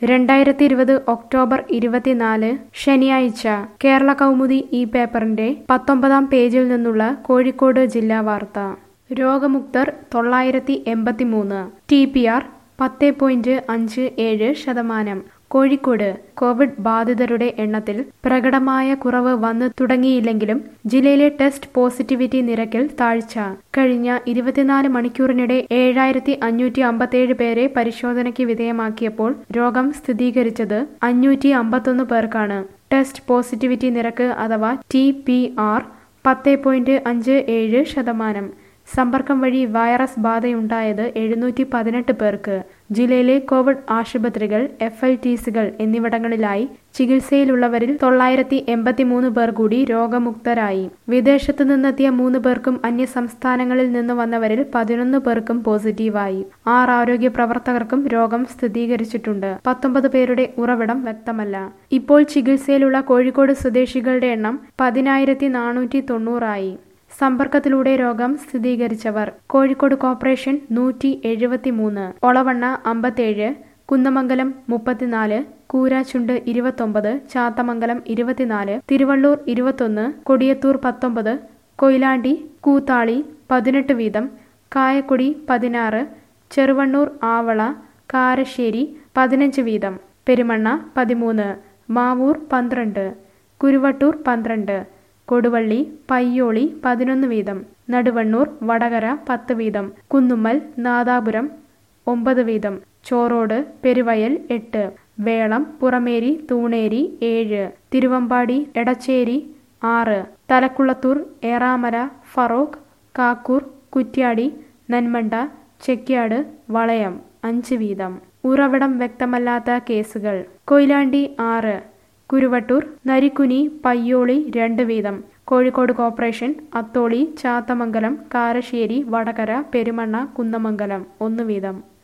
രണ്ടായിരത്തി ഇരുപത് ഒക്ടോബർ ഇരുപത്തിനാല് ശനിയാഴ്ച കേരള കൗമുദി ഈ പേപ്പറിന്റെ പത്തൊമ്പതാം പേജിൽ നിന്നുള്ള കോഴിക്കോട് ജില്ലാ വാർത്ത രോഗമുക്തർ തൊള്ളായിരത്തി എൺപത്തിമൂന്ന് ടി പി ആർ പത്ത് പോയിന്റ് അഞ്ച് ഏഴ് ശതമാനം കോഴിക്കോട് കോവിഡ് ബാധിതരുടെ എണ്ണത്തിൽ പ്രകടമായ കുറവ് വന്നു തുടങ്ങിയില്ലെങ്കിലും ജില്ലയിലെ ടെസ്റ്റ് പോസിറ്റിവിറ്റി നിരക്കിൽ താഴ്ച കഴിഞ്ഞ ഇരുപത്തിനാല് മണിക്കൂറിനിടെ ഏഴായിരത്തി അഞ്ഞൂറ്റി അമ്പത്തിയേഴ് പേരെ പരിശോധനയ്ക്ക് വിധേയമാക്കിയപ്പോൾ രോഗം സ്ഥിരീകരിച്ചത് അഞ്ഞൂറ്റി അമ്പത്തൊന്ന് പേർക്കാണ് ടെസ്റ്റ് പോസിറ്റിവിറ്റി നിരക്ക് അഥവാ ടി പി ആർ പത്ത് പോയിന്റ് അഞ്ച് ഏഴ് ശതമാനം സമ്പർക്കം വഴി വൈറസ് ബാധയുണ്ടായത് എഴുന്നൂറ്റി പതിനെട്ട് പേർക്ക് ജില്ലയിലെ കോവിഡ് ആശുപത്രികൾ എഫ് എൽ ടി സികൾ എന്നിവിടങ്ങളിലായി ചികിത്സയിലുള്ളവരിൽ തൊള്ളായിരത്തി എൺപത്തിമൂന്ന് പേർ കൂടി രോഗമുക്തരായി വിദേശത്തു നിന്നെത്തിയ മൂന്ന് പേർക്കും അന്യ സംസ്ഥാനങ്ങളിൽ നിന്ന് വന്നവരിൽ പതിനൊന്ന് പേർക്കും പോസിറ്റീവായി ആറ് ആരോഗ്യ പ്രവർത്തകർക്കും രോഗം സ്ഥിരീകരിച്ചിട്ടുണ്ട് പത്തൊമ്പത് പേരുടെ ഉറവിടം വ്യക്തമല്ല ഇപ്പോൾ ചികിത്സയിലുള്ള കോഴിക്കോട് സ്വദേശികളുടെ എണ്ണം പതിനായിരത്തി നാനൂറ്റി തൊണ്ണൂറായി സമ്പർക്കത്തിലൂടെ രോഗം സ്ഥിരീകരിച്ചവർ കോഴിക്കോട് കോർപ്പറേഷൻ നൂറ്റി എഴുപത്തിമൂന്ന് ഒളവണ്ണ അമ്പത്തേഴ് കുന്നമംഗലം മുപ്പത്തിനാല് കൂരാച്ചുണ്ട് ഇരുപത്തൊമ്പത് ചാത്തമംഗലം ഇരുപത്തിനാല് തിരുവള്ളൂർ ഇരുപത്തൊന്ന് കൊടിയത്തൂർ പത്തൊമ്പത് കൊയിലാണ്ടി കൂത്താളി പതിനെട്ട് വീതം കായക്കൊടി പതിനാറ് ചെറുവണ്ണൂർ ആവള കാരശ്ശേരി പതിനഞ്ച് വീതം പെരുമണ്ണ പതിമൂന്ന് മാവൂർ പന്ത്രണ്ട് കുരുവട്ടൂർ പന്ത്രണ്ട് കൊടുവള്ളി പയ്യോളി പതിനൊന്ന് വീതം നടുവണ്ണൂർ വടകര പത്ത് വീതം കുന്നുമ്മൽ നാദാപുരം ഒമ്പത് വീതം ചോറോട് പെരുവയൽ എട്ട് വേളം പുറമേരി തൂണേരി ഏഴ് തിരുവമ്പാടി എടച്ചേരി ആറ് തലക്കുളത്തൂർ ഏറാമല ഫറോക്ക് കാക്കൂർ കുറ്റ്യാടി നന്മണ്ട ചെക്യാട് വളയം അഞ്ച് വീതം ഉറവിടം വ്യക്തമല്ലാത്ത കേസുകൾ കൊയിലാണ്ടി ആറ് കുരുവട്ടൂർ നരിക്കുനി പയ്യോളി രണ്ട് വീതം കോഴിക്കോട് കോർപ്പറേഷൻ അത്തോളി ചാത്തമംഗലം കാരശ്ശേരി വടകര പെരുമണ്ണ കുന്നമംഗലം ഒന്ന് വീതം